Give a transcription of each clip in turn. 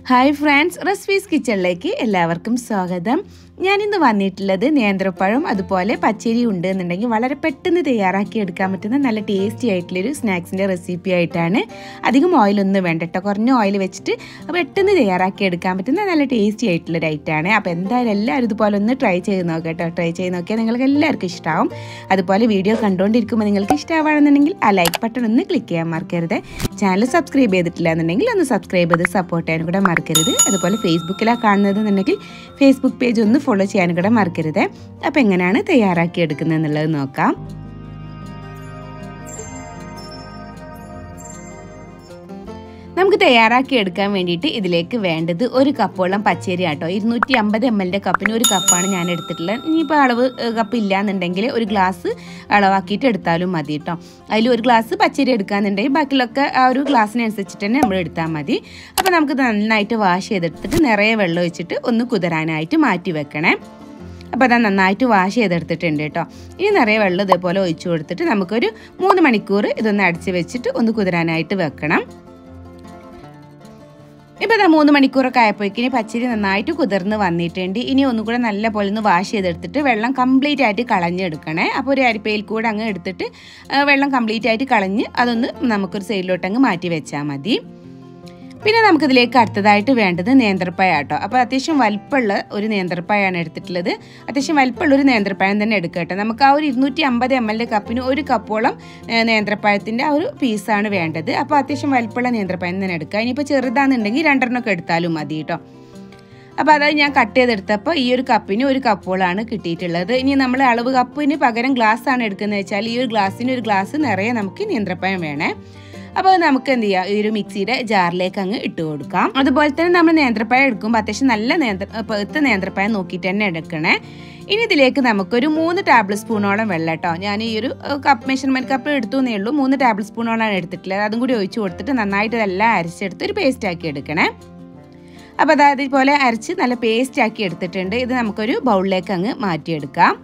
hi friends recipes കിച്ചണിലേക്ക് എല്ലാവർക്കും സ്വാഗതം ഞാനിന്ന് വന്നിട്ടുള്ളത് നേന്ത്രപ്പഴം അതുപോലെ പച്ചരി ഉണ്ട് എന്നുണ്ടെങ്കിൽ വളരെ പെട്ടെന്ന് തയ്യാറാക്കി എടുക്കാൻ പറ്റുന്ന നല്ല ടേസ്റ്റി ആയിട്ടുള്ളൊരു സ്നാക്സിൻ്റെ റെസിപ്പി ആയിട്ടാണ് അധികം ഓയിലൊന്നും വേണ്ട കേട്ടോ കുറഞ്ഞ ഓയിൽ വെച്ചിട്ട് പെട്ടെന്ന് തയ്യാറാക്കി എടുക്കാൻ പറ്റുന്ന നല്ല ടേസ്റ്റി ആയിട്ടുള്ളൊരു ഐറ്റമാണ് അപ്പോൾ എന്തായാലും എല്ലാവരും ഇതുപോലെ ഒന്ന് ട്രൈ ചെയ്ത് നോക്കാം കേട്ടോ ട്രൈ ചെയ്ത് നോക്കിയാൽ നിങ്ങൾക്ക് എല്ലാവർക്കും ഇഷ്ടമാവും അതുപോലെ വീഡിയോ കണ്ടുകൊണ്ടിരിക്കുമ്പോൾ നിങ്ങൾക്ക് ഇഷ്ടമാണെന്നുണ്ടെങ്കിൽ ആ ലൈക്ക് ബട്ടൺ ഒന്ന് ക്ലിക്ക് ചെയ്യാൻ മറക്കരുത് ചാനൽ സബ്സ്ക്രൈബ് ചെയ്തിട്ടില്ല എന്നുണ്ടെങ്കിൽ ഒന്ന് സബ്സ്ക്രൈബ് ചെയ്ത് സപ്പോർട്ട് ചെയ്യാനും കൂടെ മറക്കരുത് അതുപോലെ ഫേസ്ബുക്കിലാണ് കാണുന്നത് എന്നുണ്ടെങ്കിൽ ഫേസ്ബുക്ക് പേജ് ഒന്ന് ഫോളോ ചെയ്യാനും കൂടെ മറക്കരുത് അപ്പോൾ എങ്ങനെയാണ് തയ്യാറാക്കി എടുക്കുന്നത് എന്നുള്ളത് നോക്കാം നമുക്ക് തയ്യാറാക്കി എടുക്കാൻ വേണ്ടിയിട്ട് ഇതിലേക്ക് വേണ്ടത് ഒരു കപ്പോളം പച്ചരി ആട്ടോ ഇരുന്നൂറ്റി അമ്പത് എം എല്ലിൻ്റെ കപ്പിന് ഒരു കപ്പാണ് ഞാൻ എടുത്തിട്ടുള്ളത് ഇനിയിപ്പോൾ അളവ് കപ്പ് ഇല്ല എന്നുണ്ടെങ്കിൽ ഒരു ഗ്ലാസ് അളവാക്കിയിട്ട് എടുത്താലും മതി കേട്ടോ അതിൽ ഒരു ഗ്ലാസ് പച്ചരി എടുക്കാന്നുണ്ടെങ്കിൽ ബാക്കിയുള്ളൊക്കെ ആ ഒരു ഗ്ലാസ്സിനനുസരിച്ചിട്ട് തന്നെ നമ്മൾ എടുത്താൽ മതി അപ്പോൾ നമുക്ക് നന്നായിട്ട് വാഷ് ചെയ്തെടുത്തിട്ട് നിറയെ വെള്ളം ഒഴിച്ചിട്ട് ഒന്ന് കുതിരാനായിട്ട് മാറ്റി വെക്കണേ അപ്പോൾ അത് നന്നായിട്ട് വാഷ് ചെയ്തെടുത്തിട്ടുണ്ട് കേട്ടോ ഇനി നിറയെ വെള്ളം ഇതേപോലെ ഒഴിച്ചു കൊടുത്തിട്ട് നമുക്കൊരു മൂന്ന് മണിക്കൂർ ഇതൊന്ന് അടിച്ച് വെച്ചിട്ട് ഒന്ന് കുതിരാനായിട്ട് വെക്കണം ഇപ്പോൾ ഇതാ മൂന്ന് മണിക്കൂറൊക്കെ ആയപ്പോഴേക്കിന് പച്ചരി നന്നായിട്ട് കുതിർന്ന് വന്നിട്ടുണ്ട് ഇനി ഒന്നും കൂടെ നല്ല പോലെ ഒന്ന് വാഷ് ചെയ്തെടുത്തിട്ട് വെള്ളം കംപ്ലീറ്റ് ആയിട്ട് കളഞ്ഞെടുക്കണേ അപ്പോൾ ഒരു അരിപ്പയിൽ കൂടെ അങ്ങ് എടുത്തിട്ട് വെള്ളം കംപ്ലീറ്റ് ആയിട്ട് കളഞ്ഞ് അതൊന്ന് നമുക്കൊരു സൈഡിലോട്ട് അങ്ങ് മാറ്റി വെച്ചാൽ മതി പിന്നെ നമുക്കിതിലേക്ക് അടുത്തതായിട്ട് വേണ്ടത് നേന്ത്രപ്പഴം കേട്ടോ അപ്പോൾ അത്യാവശ്യം വലിപ്പമുള്ള ഒരു നേന്ത്രപ്പഴമാണ് എടുത്തിട്ടുള്ളത് അത്യാവശ്യം വലിപ്പമുള്ള ഒരു നേന്ത്രപ്പഴം തന്നെ എടുക്കുക കേട്ടോ നമുക്ക് ആ ഒരു ഇരുന്നൂറ്റി അമ്പത് എം എല്ലിൻ്റെ കപ്പിന് ഒരു കപ്പോളം നേന്ത്രപ്പഴത്തിൻ്റെ ആ ഒരു പീസാണ് വേണ്ടത് അപ്പോൾ അത്യാവശ്യം വലിപ്പമുള്ള നേന്ത്രപ്പഴം തന്നെ എടുക്കുക ഇനിയിപ്പോൾ ചെറുതാണെന്നുണ്ടെങ്കിൽ രണ്ടെണ്ണമൊക്കെ എടുത്താലും മതി കേട്ടോ അപ്പോൾ അതായത് ഞാൻ കട്ട് ചെയ്തെടുത്തപ്പോൾ ഈ ഒരു കപ്പിന് ഒരു കപ്പോളാണ് കിട്ടിയിട്ടുള്ളത് ഇനി നമ്മൾ അളവ് കപ്പിന് പകരം ഗ്ലാസ് ആണ് എടുക്കുന്നത് വെച്ചാൽ ഈ ഒരു ഗ്ലാസ്സിന് ഒരു ഗ്ലാസ് നിറയെ നമുക്ക് നേന്ത്രപ്പഴം വേണേ അപ്പോൾ നമുക്ക് എന്ത് ചെയ്യാം ഈ ഒരു മിക്സിയുടെ ജാറിലേക്ക് അങ്ങ് ഇട്ട് കൊടുക്കാം അതുപോലെ തന്നെ നമ്മൾ നേന്ത്രപ്പഴം എടുക്കുമ്പോൾ അത്യാവശ്യം നല്ല നേന്ത്ര പഴുത്ത നേന്ത്രപ്പഴം നോക്കിയിട്ട് തന്നെ എടുക്കണേ ഇനി ഇതിലേക്ക് നമുക്കൊരു മൂന്ന് ടേബിൾ സ്പൂണോളം വെള്ളം കേട്ടോ ഞാൻ ഈ ഒരു കപ്പ് മെഷർമെൻറ്റ് കപ്പ് എടുത്തു എന്നേ ഉള്ളൂ മൂന്ന് ടേബിൾ സ്പൂണോളാണ് എടുത്തിട്ടുള്ളത് അതും കൂടി ഒഴിച്ച് കൊടുത്തിട്ട് നന്നായിട്ട് ഇതെല്ലാം അരച്ചെടുത്ത് ഒരു പേസ്റ്റ് ആക്കി എടുക്കണേ അപ്പോൾ അതായത് ഇതുപോലെ അരച്ച് നല്ല പേസ്റ്റ് ആക്കി എടുത്തിട്ടുണ്ട് ഇത് നമുക്കൊരു ബൗളിലേക്ക് അങ്ങ് മാറ്റിയെടുക്കാം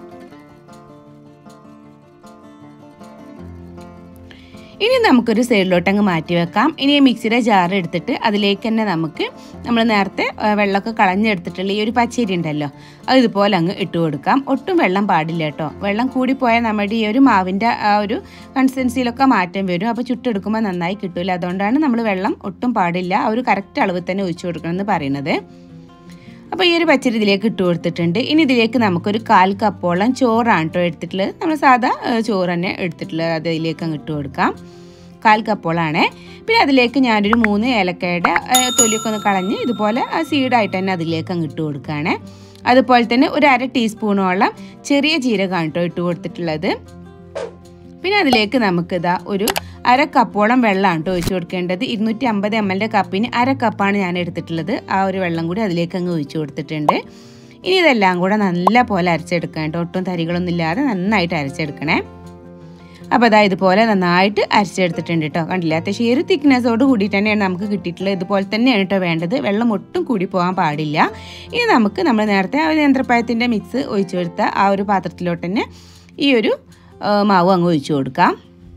ഇനി നമുക്കൊരു സൈഡിലോട്ട് അങ്ങ് മാറ്റി വെക്കാം ഇനി മിക്സിയുടെ ജാർ എടുത്തിട്ട് അതിലേക്ക് തന്നെ നമുക്ക് നമ്മൾ നേരത്തെ വെള്ളമൊക്കെ കളഞ്ഞെടുത്തിട്ടുള്ള ഈ ഒരു പച്ചരി ഉണ്ടല്ലോ അത് ഇതുപോലെ അങ്ങ് ഇട്ട് കൊടുക്കാം ഒട്ടും വെള്ളം പാടില്ല കേട്ടോ വെള്ളം കൂടിപ്പോയാൽ നമ്മുടെ ഈ ഒരു മാവിൻ്റെ ആ ഒരു കൺസിസ്റ്റൻസിയിലൊക്കെ മാറ്റം വരും അപ്പോൾ ചുട്ടെടുക്കുമ്പോൾ നന്നായി കിട്ടില്ല അതുകൊണ്ടാണ് നമ്മൾ വെള്ളം ഒട്ടും പാടില്ല ആ ഒരു കറക്റ്റ് അളവ് തന്നെ ഒഴിച്ചു കൊടുക്കണം എന്ന് പറയുന്നത് അപ്പോൾ ഈ ഒരു പച്ചരി ഇതിലേക്ക് ഇട്ട് കൊടുത്തിട്ടുണ്ട് ഇനി ഇതിലേക്ക് നമുക്കൊരു കാൽ കപ്പോളം ചോറാണ് കേട്ടോ എടുത്തിട്ടുള്ളത് നമ്മൾ സാധാ ചോറ് തന്നെ എടുത്തിട്ടുള്ളത് അത് ഇതിലേക്ക് അങ്ങ് ഇട്ട് കൊടുക്കാം കാൽ കപ്പോളാണേ പിന്നെ അതിലേക്ക് ഞാനൊരു മൂന്ന് ഏലക്കയുടെ തൊലിയൊക്കെ ഒന്ന് കളഞ്ഞ് ഇതുപോലെ ആ സീഡായിട്ട് തന്നെ അതിലേക്ക് അങ്ങ് ഇട്ട് കൊടുക്കുകയാണേ അതുപോലെ തന്നെ ഒരു അര ടീസ്പൂണോളം ചെറിയ ജീരകമാണ് കേട്ടോ ഇട്ട് കൊടുത്തിട്ടുള്ളത് പിന്നെ അതിലേക്ക് നമുക്കിതാ ഒരു അര കപ്പോളം വെള്ളമാണ് കേട്ടോ ഒഴിച്ചു കൊടുക്കേണ്ടത് ഇരുന്നൂറ്റി അമ്പത് എം എല്ലിൻ്റെ കപ്പിന് അര കപ്പാണ് ഞാൻ എടുത്തിട്ടുള്ളത് ആ ഒരു വെള്ളം കൂടി അതിലേക്ക് അങ്ങ് ഒഴിച്ചു കൊടുത്തിട്ടുണ്ട് ഇനി ഇതെല്ലാം കൂടെ നല്ല പോലെ അരച്ചെടുക്കണം കേട്ടോ ഒട്ടും തരികളൊന്നും ഇല്ലാതെ നന്നായിട്ട് അരച്ചെടുക്കണേ അപ്പോൾ അതാ ഇതുപോലെ നന്നായിട്ട് അരച്ചെടുത്തിട്ടുണ്ട് കേട്ടോ കണ്ടില്ല അത്യാവശ്യം ഈ ഒരു തിക്നെസ്സോട് കൂടിയിട്ട് തന്നെയാണ് നമുക്ക് കിട്ടിയിട്ടുള്ളത് ഇതുപോലെ തന്നെയാണ് കേട്ടോ വേണ്ടത് വെള്ളം ഒട്ടും കൂടി പോകാൻ പാടില്ല ഇനി നമുക്ക് നമ്മൾ നേരത്തെ ആ നേന്ത്രപ്പഴത്തിൻ്റെ മിക്സ് ഒഴിച്ചു കൊടുത്ത ആ ഒരു പാത്രത്തിലോട്ട് തന്നെ ഈ ഒരു മാവ് അങ്ങ് ഒഴിച്ചു കൊടുക്കാം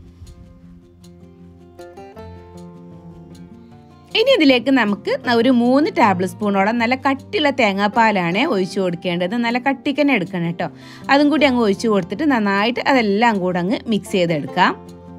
ഇനി ഇതിലേക്ക് നമുക്ക് ഒരു മൂന്ന് ടേബിൾ സ്പൂണോളം നല്ല കട്ടിയുള്ള തേങ്ങാപ്പാലാണ് ഒഴിച്ചു കൊടുക്കേണ്ടത് നല്ല കട്ടിക്ക് തന്നെ എടുക്കണം കേട്ടോ അതും കൂടി അങ്ങ് ഒഴിച്ചു കൊടുത്തിട്ട് നന്നായിട്ട് അതെല്ലാം കൂടെ അങ്ങ് മിക്സ് ചെയ്തെടുക്കാം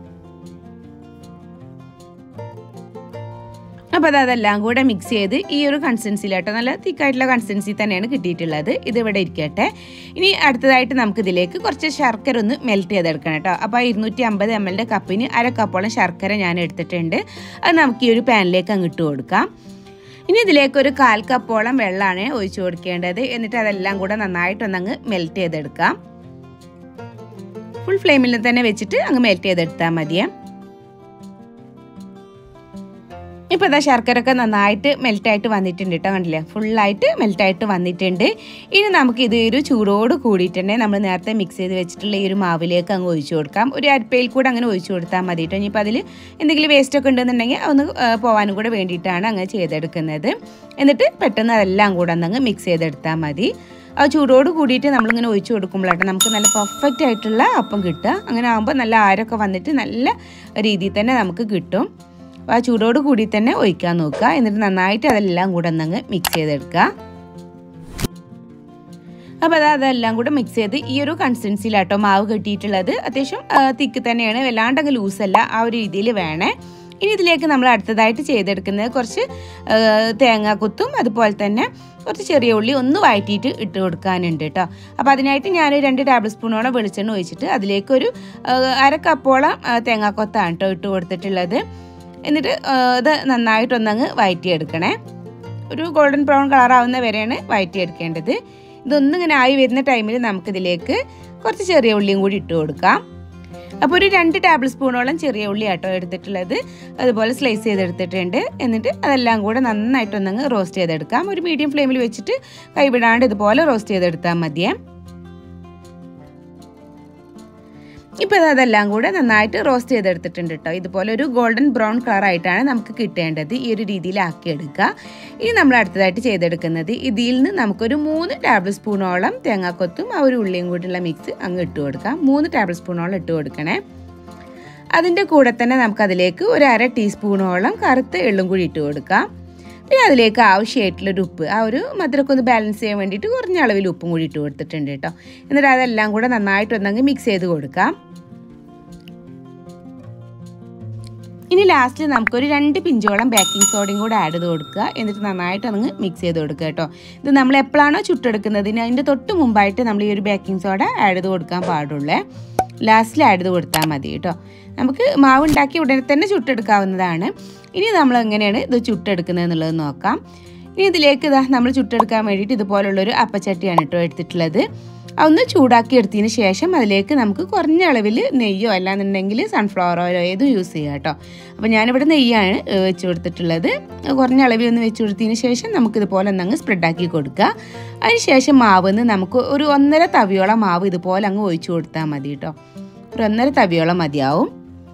അപ്പോൾ അത് അതെല്ലാം കൂടെ മിക്സ് ചെയ്ത് ഈ ഒരു കൺസിസ്റ്റൻസിയിലാട്ടോ നല്ല തിക്കായിട്ടുള്ള കൺസിസ്റ്റൻസി തന്നെയാണ് കിട്ടിയിട്ടുള്ളത് ഇത് ഇവിടെ ഇരിക്കട്ടെ ഇനി അടുത്തതായിട്ട് നമുക്ക് ഇതിലേക്ക് കുറച്ച് ശർക്കര ഒന്ന് മെൽറ്റ് ചെയ്തെടുക്കണം കേട്ടോ അപ്പോൾ ഇരുന്നൂറ്റി അമ്പത് എം എല്ലിൻ്റെ കപ്പിന് അര കപ്പോളം ശർക്കര ഞാൻ എടുത്തിട്ടുണ്ട് അത് നമുക്ക് ഈ ഒരു പാനിലേക്ക് അങ്ങ് ഇട്ട് കൊടുക്കാം ഇനി ഇതിലേക്ക് ഒരു കാൽ കപ്പോളം വെള്ളമാണ് ഒഴിച്ചു കൊടുക്കേണ്ടത് എന്നിട്ട് അതെല്ലാം കൂടെ നന്നായിട്ടൊന്നങ്ങ് മെൽറ്റ് ചെയ്തെടുക്കാം ഫുൾ ഫ്ലെയിമിൽ തന്നെ വെച്ചിട്ട് അങ്ങ് മെൽറ്റ് ചെയ്തെടുത്താൽ മതിയേ ഇപ്പോൾ ഇതാ ശർക്കരയൊക്കെ നന്നായിട്ട് മെൽറ്റായിട്ട് വന്നിട്ടുണ്ട് കേട്ടോ കണ്ടില്ലേ ഫുള്ളായിട്ട് മെൽറ്റായിട്ട് വന്നിട്ടുണ്ട് ഇനി നമുക്ക് ഇത് ഒരു ചൂടോട് കൂടിയിട്ട് തന്നെ നമ്മൾ നേരത്തെ മിക്സ് ചെയ്ത് വെച്ചിട്ടുള്ള ഈ ഒരു മാവിലേക്ക് അങ്ങ് ഒഴിച്ചു കൊടുക്കാം ഒരു അരിപ്പയിൽ കൂടെ അങ്ങനെ ഒഴിച്ചു കൊടുത്താൽ മതി കേട്ടോ ഇനിയിപ്പോൾ അതിൽ എന്തെങ്കിലും വേസ്റ്റ് ഒക്കെ ഉണ്ടെന്നുണ്ടെങ്കിൽ ഒന്ന് പോകാനും കൂടെ വേണ്ടിയിട്ടാണ് അങ്ങനെ ചെയ്തെടുക്കുന്നത് എന്നിട്ട് പെട്ടെന്ന് അതെല്ലാം കൂടെ ഒന്നങ്ങ് മിക്സ് ചെയ്തെടുത്താൽ മതി ആ ചൂടോട് കൂടിയിട്ട് നമ്മളിങ്ങനെ ഒഴിച്ചു കൊടുക്കുമ്പോഴാട്ടോ നമുക്ക് നല്ല പെർഫെക്റ്റ് ആയിട്ടുള്ള അപ്പം കിട്ടുക അങ്ങനെ ആകുമ്പോൾ നല്ല ആരൊക്കെ വന്നിട്ട് നല്ല രീതിയിൽ തന്നെ നമുക്ക് കിട്ടും അപ്പോൾ ആ ചൂടോട് കൂടി തന്നെ ഒഴിക്കാൻ നോക്കുക എന്നിട്ട് നന്നായിട്ട് അതെല്ലാം കൂടെ ഒന്നങ്ങ് മിക്സ് ചെയ്തെടുക്കുക അപ്പോൾ അത് അതെല്ലാം കൂടെ മിക്സ് ചെയ്ത് ഈ ഒരു കൺസിസ്റ്റൻസിയിലാട്ടോ മാവ് കെട്ടിയിട്ടുള്ളത് അത്യാവശ്യം തിക്ക് തന്നെയാണ് വല്ലാണ്ടങ്ങ് ലൂസല്ല ആ ഒരു രീതിയിൽ വേണേ ഇനി ഇതിലേക്ക് നമ്മൾ അടുത്തതായിട്ട് ചെയ്തെടുക്കുന്നത് കുറച്ച് തേങ്ങാക്കുത്തും അതുപോലെ തന്നെ കുറച്ച് ചെറിയ ഉള്ളി ഒന്ന് വഴറ്റിയിട്ട് ഇട്ട് കൊടുക്കാനുണ്ട് കേട്ടോ അപ്പോൾ അതിനായിട്ട് ഞാൻ രണ്ട് ടേബിൾ സ്പൂണോളം വെളിച്ചെണ്ണ ഒഴിച്ചിട്ട് അതിലേക്ക് ഒരു അര കപ്പോളം തേങ്ങാക്കൊത്താണ് കേട്ടോ ഇട്ട് കൊടുത്തിട്ടുള്ളത് എന്നിട്ട് ഇത് നന്നായിട്ടൊന്നങ്ങ് വഴറ്റിയെടുക്കണേ ഒരു ഗോൾഡൻ ബ്രൗൺ കളർ ആവുന്ന വരെയാണ് വഴറ്റിയെടുക്കേണ്ടത് ഇതൊന്നിങ്ങനെ ആയി വരുന്ന ടൈമിൽ നമുക്കിതിലേക്ക് കുറച്ച് ചെറിയ ഉള്ളിയും കൂടി ഇട്ട് കൊടുക്കാം അപ്പോൾ ഒരു രണ്ട് ടേബിൾ സ്പൂണോളം ചെറിയ ഉള്ളി ആട്ടോ എടുത്തിട്ടുള്ളത് അതുപോലെ സ്ലൈസ് ചെയ്തെടുത്തിട്ടുണ്ട് എന്നിട്ട് അതെല്ലാം കൂടെ നന്നായിട്ടൊന്നങ്ങ് റോസ്റ്റ് ചെയ്തെടുക്കാം ഒരു മീഡിയം ഫ്ലെയിമിൽ വെച്ചിട്ട് കൈവിടാണ്ട് ഇതുപോലെ റോസ്റ്റ് ചെയ്തെടുത്താൽ മതിയേ ഇപ്പോൾ അതെല്ലാം കൂടെ നന്നായിട്ട് റോസ്റ്റ് ചെയ്തെടുത്തിട്ടുണ്ട് കേട്ടോ ഇതുപോലെ ഒരു ഗോൾഡൻ ബ്രൗൺ കളർ ആയിട്ടാണ് നമുക്ക് കിട്ടേണ്ടത് ഈ ഒരു രീതിയിൽ ആക്കിയെടുക്കുക ഇനി നമ്മൾ അടുത്തതായിട്ട് ചെയ്തെടുക്കുന്നത് ഇതിൽ നിന്ന് നമുക്കൊരു മൂന്ന് ടേബിൾ സ്പൂണോളം തേങ്ങാക്കൊത്തും ആ ഒരു ഉള്ളിയും കൂടിയുള്ള മിക്സ് അങ്ങ് ഇട്ട് കൊടുക്കാം മൂന്ന് ടേബിൾ സ്പൂണോളം ഇട്ട് കൊടുക്കണേ അതിൻ്റെ കൂടെ തന്നെ നമുക്കതിലേക്ക് ഒരു അര ടീസ്പൂണോളം കറുത്ത എള്ളും കൂടി ഇട്ട് കൊടുക്കാം പിന്നെ അതിലേക്ക് ആവശ്യമായിട്ടുള്ളൊരു ഉപ്പ് ആ ഒരു മധുരമൊക്കെ ഒന്ന് ബാലൻസ് ചെയ്യാൻ വേണ്ടിയിട്ട് കുറഞ്ഞ അളവിൽ ഉപ്പും കൂടി ഇട്ട് കൊടുത്തിട്ടുണ്ട് കേട്ടോ എന്നിട്ട് അതെല്ലാം കൂടെ നന്നായിട്ട് ഒന്നങ്ങ് മിക്സ് ചെയ്ത് കൊടുക്കാം ഇനി ലാസ്റ്റിൽ നമുക്കൊരു രണ്ട് പിഞ്ചോളം ബേക്കിംഗ് സോഡയും കൂടെ ആഡ് ചെയ്ത് കൊടുക്കുക എന്നിട്ട് നന്നായിട്ട് അങ്ങ് മിക്സ് ചെയ്ത് കൊടുക്കുക കേട്ടോ ഇത് നമ്മൾ എപ്പോഴാണോ ചുട്ടെടുക്കുന്നതിന് അതിൻ്റെ തൊട്ട് മുമ്പായിട്ട് നമ്മൾ ഈ ഒരു ബേക്കിംഗ് സോഡ ആഡ് ചെയ്ത് കൊടുക്കാൻ പാടുള്ളേ ലാസ്റ്റിൽ ആഡ് ചെയ്ത് കൊടുത്താൽ മതി കേട്ടോ നമുക്ക് മാവ് ഉണ്ടാക്കി ഉടനെ തന്നെ ചുട്ടെടുക്കാവുന്നതാണ് ഇനി നമ്മൾ എങ്ങനെയാണ് ഇത് ചുട്ടെടുക്കുന്നത് എന്നുള്ളത് നോക്കാം ഇനി ഇതിലേക്ക് ഇതാ നമ്മൾ ചുട്ടെടുക്കാൻ വേണ്ടിയിട്ട് ഇതുപോലുള്ളൊരു അപ്പച്ചട്ടിയാണ് കേട്ടോ എടുത്തിട്ടുള്ളത് അതൊന്ന് ചൂടാക്കി എടുത്തതിന് ശേഷം അതിലേക്ക് നമുക്ക് കുറഞ്ഞ അളവിൽ നെയ്യോ അല്ലാന്നുണ്ടെങ്കിൽ സൺഫ്ലവർ ഓയിലോ ഏതും യൂസ് ചെയ്യുക കേട്ടോ അപ്പോൾ ഞാനിവിടെ നെയ്യാണ് വെച്ച് കൊടുത്തിട്ടുള്ളത് കുറഞ്ഞ അളവിൽ ഒന്ന് വെച്ച് കൊടുത്തതിന് ശേഷം നമുക്കിതുപോലെ ഒന്നങ്ങ് സ്പ്രെഡാക്കി കൊടുക്കുക അതിന് ശേഷം മാവ് നമുക്ക് ഒരു ഒന്നര തവിയോളം മാവ് ഇതുപോലെ അങ്ങ് ഒഴിച്ചു കൊടുത്താൽ മതി കേട്ടോ ഒരു ഒന്നര തവിയോളം മതിയാവും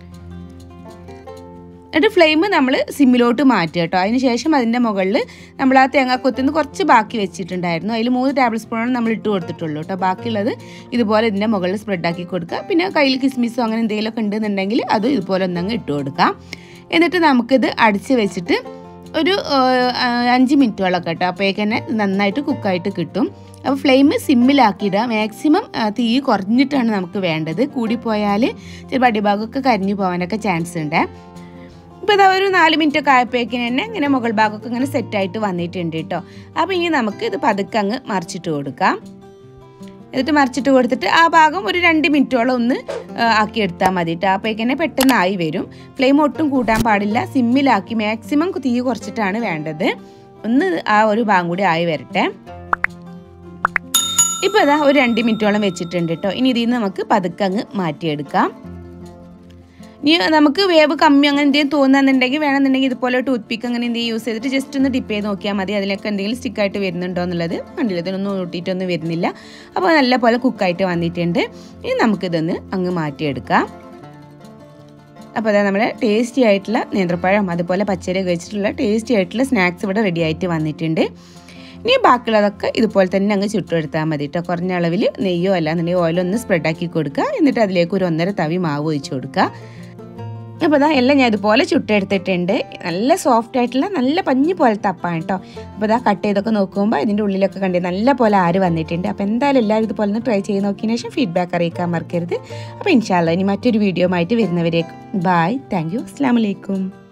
എന്നിട്ട് ഫ്ലെയിം നമ്മൾ സിമ്മിലോട്ട് മാറ്റുക കേട്ടോ അതിന് ശേഷം അതിൻ്റെ മുകളിൽ നമ്മൾ ആ തേങ്ങാക്കൊത്തുനിന്ന് കുറച്ച് ബാക്കി വെച്ചിട്ടുണ്ടായിരുന്നു അതിൽ മൂന്ന് ടേബിൾ സ്പൂണാണ് നമ്മൾ ഇട്ട് കൊടുത്തിട്ടുള്ളൂ കേട്ടോ ബാക്കിയുള്ളത് ഇതുപോലെ ഇതിൻ്റെ മുകളിൽ സ്പ്രെഡാക്കി കൊടുക്കുക പിന്നെ കയ്യിൽ കിസ്മിസോ അങ്ങനെ എന്തെങ്കിലുമൊക്കെ ഉണ്ടെന്നുണ്ടെങ്കിൽ അത് ഇതുപോലെ ഒന്നങ്ങ് ഇട്ട് കൊടുക്കാം എന്നിട്ട് നമുക്കിത് അടിച്ച് വെച്ചിട്ട് ഒരു അഞ്ച് മിനിറ്റോളൊക്കെ കേട്ടോ അപ്പോഴേക്ക് തന്നെ നന്നായിട്ട് കുക്കായിട്ട് കിട്ടും അപ്പോൾ ഫ്ലെയിം സിമ്മിലാക്കിയിടുക മാക്സിമം തീ കുറഞ്ഞിട്ടാണ് നമുക്ക് വേണ്ടത് കൂടിപ്പോയാൽ ചിലപ്പോൾ അടിഭാഗമൊക്കെ കരിഞ്ഞു പോകാനൊക്കെ ചാൻസ് ഉണ്ട് ഇപ്പോൾ ഇതാ ഒരു നാല് മിനിറ്റ് ഒക്കെ ആയപ്പോഴേക്കിന് തന്നെ ഇങ്ങനെ മുകൾ ഭാഗമൊക്കെ ഇങ്ങനെ സെറ്റായിട്ട് വന്നിട്ടുണ്ട് കേട്ടോ അപ്പോൾ ഇനി നമുക്ക് ഇത് പതുക്കെ അങ്ങ് മറിച്ചിട്ട് കൊടുക്കാം എന്നിട്ട് മറിച്ചിട്ട് കൊടുത്തിട്ട് ആ ഭാഗം ഒരു രണ്ട് മിനിറ്റോളം ഒന്ന് ആക്കി എടുത്താൽ മതി കേട്ടോ അപ്പോഴേക്കന്നെ പെട്ടെന്ന് ആയി വരും ഫ്ലെയിം ഒട്ടും കൂട്ടാൻ പാടില്ല സിമ്മിലാക്കി മാക്സിമം തീ കുറച്ചിട്ടാണ് വേണ്ടത് ഒന്ന് ആ ഒരു ഭാഗം കൂടി ആയി വരട്ടെ ഇപ്പോൾ ഇതാ ഒരു രണ്ട് മിനിറ്റോളം വെച്ചിട്ടുണ്ട് കേട്ടോ ഇനി ഇതിൽ നിന്ന് നമുക്ക് പതുക്കെ അങ്ങ് മാറ്റിയെടുക്കാം ഇനി നമുക്ക് വേവ് കമ്മി അങ്ങനെ എന്തെങ്കിലും തോന്നുന്നുണ്ടെങ്കിൽ വേണമെന്നുണ്ടെങ്കിൽ ഇതുപോലെ ടൂത്ത് പിക്ക് അങ്ങനെ എന്തെങ്കിലും യൂസ് ചെയ്തിട്ട് ജസ്റ്റ് ഒന്ന് ഡിപ്പ് ചെയ്ത് നോക്കിയാൽ മതി അതിലൊക്കെ എന്തെങ്കിലും സ്റ്റിക്കായിട്ട് വരുന്നുണ്ടോ എന്നുള്ളത് കണ്ടില്ല ഇതിനൊന്നും ഊട്ടിയിട്ടൊന്നും വരുന്നില്ല അപ്പോൾ നല്ല പോലെ കുക്കായിട്ട് വന്നിട്ടുണ്ട് ഇനി നമുക്കിതൊന്ന് അങ്ങ് മാറ്റിയെടുക്കാം അപ്പോൾ അതാ നമ്മുടെ ടേസ്റ്റി ആയിട്ടുള്ള നേന്ത്രപ്പഴം അതുപോലെ പച്ചരി വെച്ചിട്ടുള്ള ടേസ്റ്റി ആയിട്ടുള്ള സ്നാക്സ് ഇവിടെ റെഡി ആയിട്ട് വന്നിട്ടുണ്ട് ഇനി ബാക്കിയുള്ളതൊക്കെ ഇതുപോലെ തന്നെ അങ്ങ് ചുട്ടെടുത്താൽ മതി കേട്ടോ കുറഞ്ഞ അളവിൽ നെയ്യോ അല്ലാന്നുണ്ടെങ്കിൽ ഓയിലോ ഒന്ന് സ്പ്രെഡാക്കി കൊടുക്കുക എന്നിട്ട് അതിലേക്ക് ഒരു ഒന്നര തവി മാവ് ഒഴിച്ച് കൊടുക്കുക അപ്പോൾ ഇതാ എല്ലാം ഞാൻ ഇതുപോലെ ചുട്ടെടുത്തിട്ടുണ്ട് നല്ല സോഫ്റ്റ് ആയിട്ടുള്ള നല്ല പഞ്ഞി പോലത്തെ അപ്പാണ് കേട്ടോ അപ്പോൾ ഇതാ കട്ട് ചെയ്തൊക്കെ നോക്കുമ്പോൾ ഇതിൻ്റെ ഉള്ളിലൊക്കെ കണ്ടേ നല്ല പോലെ ആര് വന്നിട്ടുണ്ട് അപ്പോൾ എന്തായാലും എല്ലാവരും ഇതുപോലെ ഒന്ന് ട്രൈ ചെയ്ത് നോക്കിയതിന് ശേഷം ഫീഡ്ബാക്ക് അറിയിക്കാൻ മറക്കരുത് അപ്പോൾ ഇൻഷാല്ല ഇനി മറ്റൊരു വീഡിയോ ആയിട്ട് വരുന്നവരേക്കും ബായ് താങ്ക് യു അസ്സാം വലൈക്കും